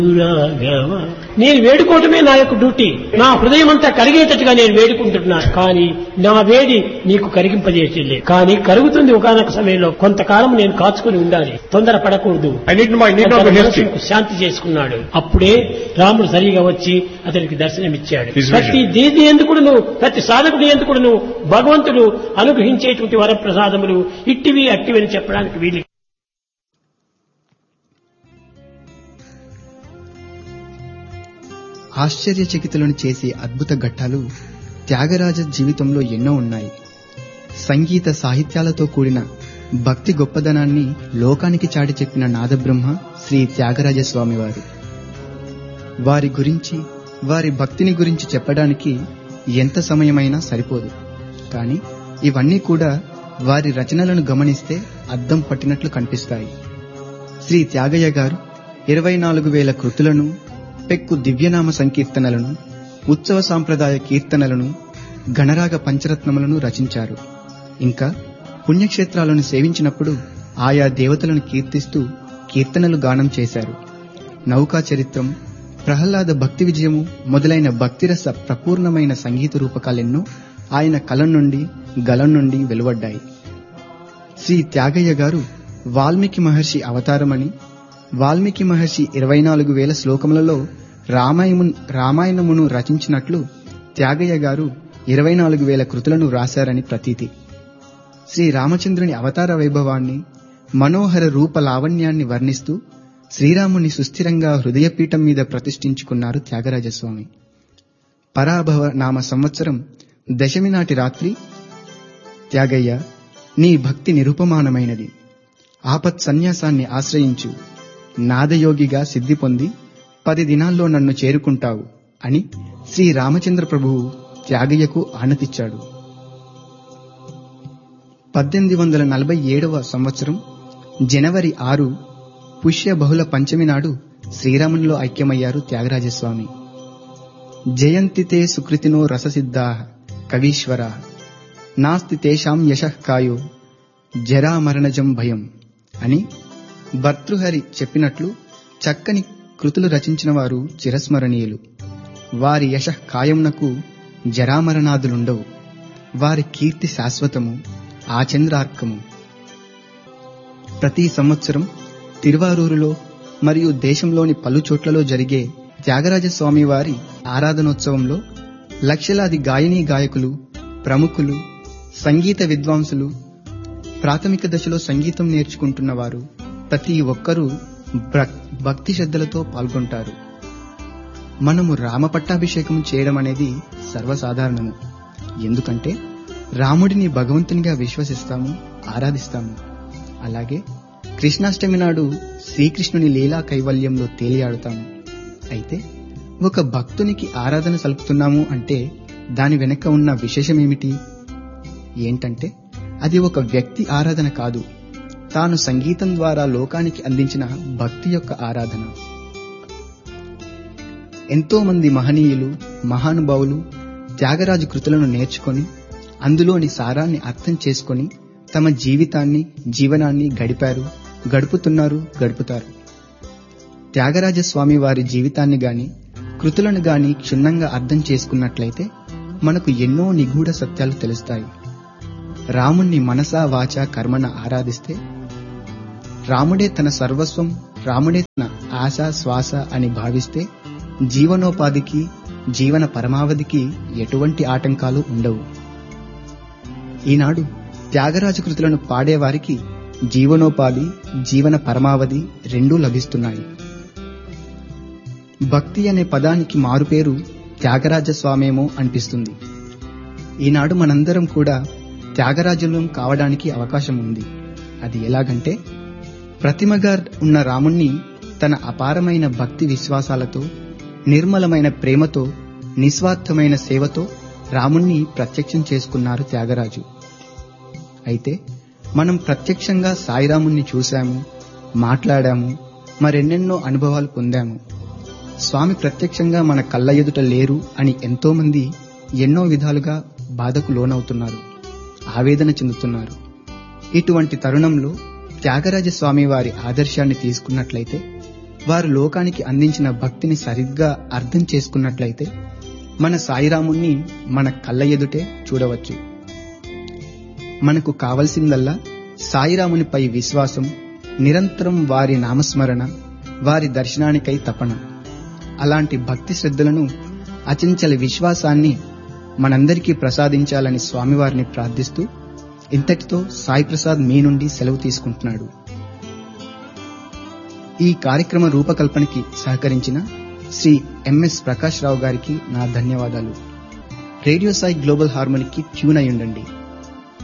రాఘవ. నేను వేడుకోవటమే నా యొక్క డ్యూటీ నా హృదయం అంతా కరిగేటట్టుగా నేను వేడుకుంటున్నాను కానీ నా వేడి నీకు కరిగింపజేసేలే కానీ కరుగుతుంది ఒకనొక సమయంలో కొంతకాలం నేను కాచుకుని ఉండాలి తొందర పడకూడదు I need, my, need not అతని be hasty. మనసుకు శాంతి చేసుకున్నాడు అప్పుడే రాముడు సరిగా వచ్చి అతనికి దర్శనమిచ్చాడు His vision. ప్రతి దేది ఎందుకుడును ప్రతి సాధకుడు ఎందుకుడును భగవంతుడు అనుగ్రహించేటువంటి వరప్రసాదములు ఇట్టివి అట్టివి అని చెప్పడానికి వీలు ఆశ్చర్యచకితులను చేసే అద్భుత ఘట్టాలు త్యాగరాజ జీవితంలో ఎన్నో ఉన్నాయి సంగీత సాహిత్యాలతో కూడిన భక్తి గొప్పదనాన్ని లోకానికి చాటి చెప్పిన నాదబ్రహ్మ శ్రీ త్యాగరాజ స్వామివారు వారి గురించి వారి భక్తిని గురించి చెప్పడానికి ఎంత సమయమైనా సరిపోదు కానీ ఇవన్నీ కూడా వారి రచనలను గమనిస్తే అద్దం పట్టినట్లు కనిపిస్తాయి శ్రీ త్యాగయ్య గారు ఇరవై నాలుగు వేల కృతులను పెక్కు దివ్యనామ సంకీర్తనలను ఉత్సవ సాంప్రదాయ కీర్తనలను గణరాగ పంచరత్నములను రచించారు ఇంకా పుణ్యక్షేత్రాలను సేవించినప్పుడు ఆయా దేవతలను కీర్తిస్తూ కీర్తనలు గానం చేశారు నౌకా చరిత్రం ప్రహ్లాద భక్తి విజయము మొదలైన భక్తిరస ప్రపూర్ణమైన సంగీత రూపకాలెన్నో ఆయన కలం నుండి గలం నుండి వెలువడ్డాయి శ్రీ త్యాగయ్య గారు వాల్మీకి మహర్షి అవతారమని వాల్మీకి మహర్షి ఇరవై నాలుగు వేల శ్లోకములలో రామాయము రామాయణమును రచించినట్లు త్యాగయ్య గారు ఇరవై నాలుగు వేల కృతులను రాశారని ప్రతీతి శ్రీ రామచంద్రుని అవతార వైభవాన్ని మనోహర రూప లావణ్యాన్ని వర్ణిస్తూ శ్రీరాముని సుస్థిరంగా హృదయపీఠం మీద ప్రతిష్ఠించుకున్నారు త్యాగరాజస్వామి పరాభవ నామ సంవత్సరం దశమి నాటి రాత్రి త్యాగయ్య నీ భక్తి నిరుపమానమైనది ఆపత్ సన్యాసాన్ని ఆశ్రయించు నాదయోగిగా సిద్ధి పొంది పది దినాల్లో నన్ను చేరుకుంటావు అని శ్రీ రామచంద్ర ప్రభువు త్యాగయ్యకు ఆనతిచ్చాడు పద్దెనిమిది వందల నలభై ఏడవ సంవత్సరం జనవరి ఆరు పుష్య బహుళ పంచమి నాడు శ్రీరామునిలో ఐక్యమయ్యారు త్యాగరాజస్వామి జయంతితే సుకృతినో రససిద్ధా కవీశ్వర నాస్తి తేషాం యశః కాయో జరామరణజం భయం అని భర్తృహరి చెప్పినట్లు చక్కని కృతులు రచించిన వారు చిరస్మరణీయులు వారి యశః కాయమునకు జరామరణాదులుండవు వారి కీర్తి శాశ్వతము ఆచంద్రార్కము ప్రతి సంవత్సరం తిరువారూరులో మరియు దేశంలోని పలు చోట్లలో జరిగే త్యాగరాజస్వామి వారి ఆరాధనోత్సవంలో లక్షలాది గాయనీ గాయకులు ప్రముఖులు సంగీత విద్వాంసులు ప్రాథమిక దశలో సంగీతం నేర్చుకుంటున్న వారు ప్రతి ఒక్కరూ భక్- భక్తి శ్రద్ధలతో పాల్గొంటారు మనము రామ పట్టాభిషేకం చేయడం అనేది సర్వసాధారణము ఎందుకంటే రాముడిని భగవంతునిగా విశ్వసిస్తాము ఆరాధిస్తాము అలాగే కృష్ణాష్టమి నాడు శ్రీకృష్ణుని లీలా కైవల్యంలో తేలియాడుతాము అయితే ఒక భక్తునికి ఆరాధన సలుపుతున్నాము అంటే దాని వెనక ఉన్న విశేషమేమిటి ఏంటంటే అది ఒక వ్యక్తి ఆరాధన కాదు తాను సంగీతం ద్వారా లోకానికి అందించిన భక్తి యొక్క ఆరాధన ఎంతో మంది మహనీయులు మహానుభావులు త్యాగరాజు కృతులను నేర్చుకొని అందులోని సారాన్ని అర్థం చేసుకొని తమ జీవితాన్ని జీవనాన్ని గడిపారు గడుపుతున్నారు గడుపుతారు త్యాగరాజ స్వామి వారి జీవితాన్ని గాని కృతులను గాని క్షుణ్ణంగా అర్థం చేసుకున్నట్లయితే మనకు ఎన్నో నిగూఢ సత్యాలు తెలుస్తాయి రాముణ్ణి మనసా వాచ కర్మన ఆరాధిస్తే రాముడే తన సర్వస్వం రాముడే తన ఆశ శ్వాస అని భావిస్తే జీవనోపాధికి జీవన పరమావధికి ఎటువంటి ఆటంకాలు ఉండవు ఈనాడు త్యాగరాజ కృతులను పాడేవారికి జీవనోపాధి జీవన పరమావధి రెండూ లభిస్తున్నాయి భక్తి అనే పదానికి మారుపేరు త్యాగరాజ స్వామేమో అనిపిస్తుంది ఈనాడు మనందరం కూడా త్యాగరాజులం కావడానికి అవకాశం ఉంది అది ఎలాగంటే ప్రతిమగా ఉన్న రాముణ్ణి తన అపారమైన భక్తి విశ్వాసాలతో నిర్మలమైన ప్రేమతో నిస్వార్థమైన సేవతో రాముణ్ణి ప్రత్యక్షం చేసుకున్నారు త్యాగరాజు అయితే మనం ప్రత్యక్షంగా సాయిరాముణ్ణి చూశాము మాట్లాడాము మరెన్నెన్నో అనుభవాలు పొందాము స్వామి ప్రత్యక్షంగా మన కళ్ళ ఎదుట లేరు అని ఎంతో మంది ఎన్నో విధాలుగా బాధకు లోనవుతున్నారు ఆవేదన చెందుతున్నారు ఇటువంటి తరుణంలో త్యాగరాజ స్వామి వారి ఆదర్శాన్ని తీసుకున్నట్లయితే వారు లోకానికి అందించిన భక్తిని సరిగ్గా అర్థం చేసుకున్నట్లయితే మన సాయిరాముణ్ణి మన కళ్ళ ఎదుటే చూడవచ్చు మనకు కావలసిందల్లా సాయిరామునిపై విశ్వాసం నిరంతరం వారి నామస్మరణ వారి దర్శనానికై తపన అలాంటి భక్తి శ్రద్ధలను అచంచల విశ్వాసాన్ని మనందరికీ ప్రసాదించాలని స్వామివారిని ప్రార్థిస్తూ ఇంతటితో సాయి ప్రసాద్ మీ నుండి సెలవు తీసుకుంటున్నాడు ఈ కార్యక్రమ రూపకల్పనకి సహకరించిన శ్రీ ఎంఎస్ ప్రకాష్ రావు గారికి నా ధన్యవాదాలు రేడియో సాయి గ్లోబల్ హార్మోనికి ట్యూన్ అయి ఉండండి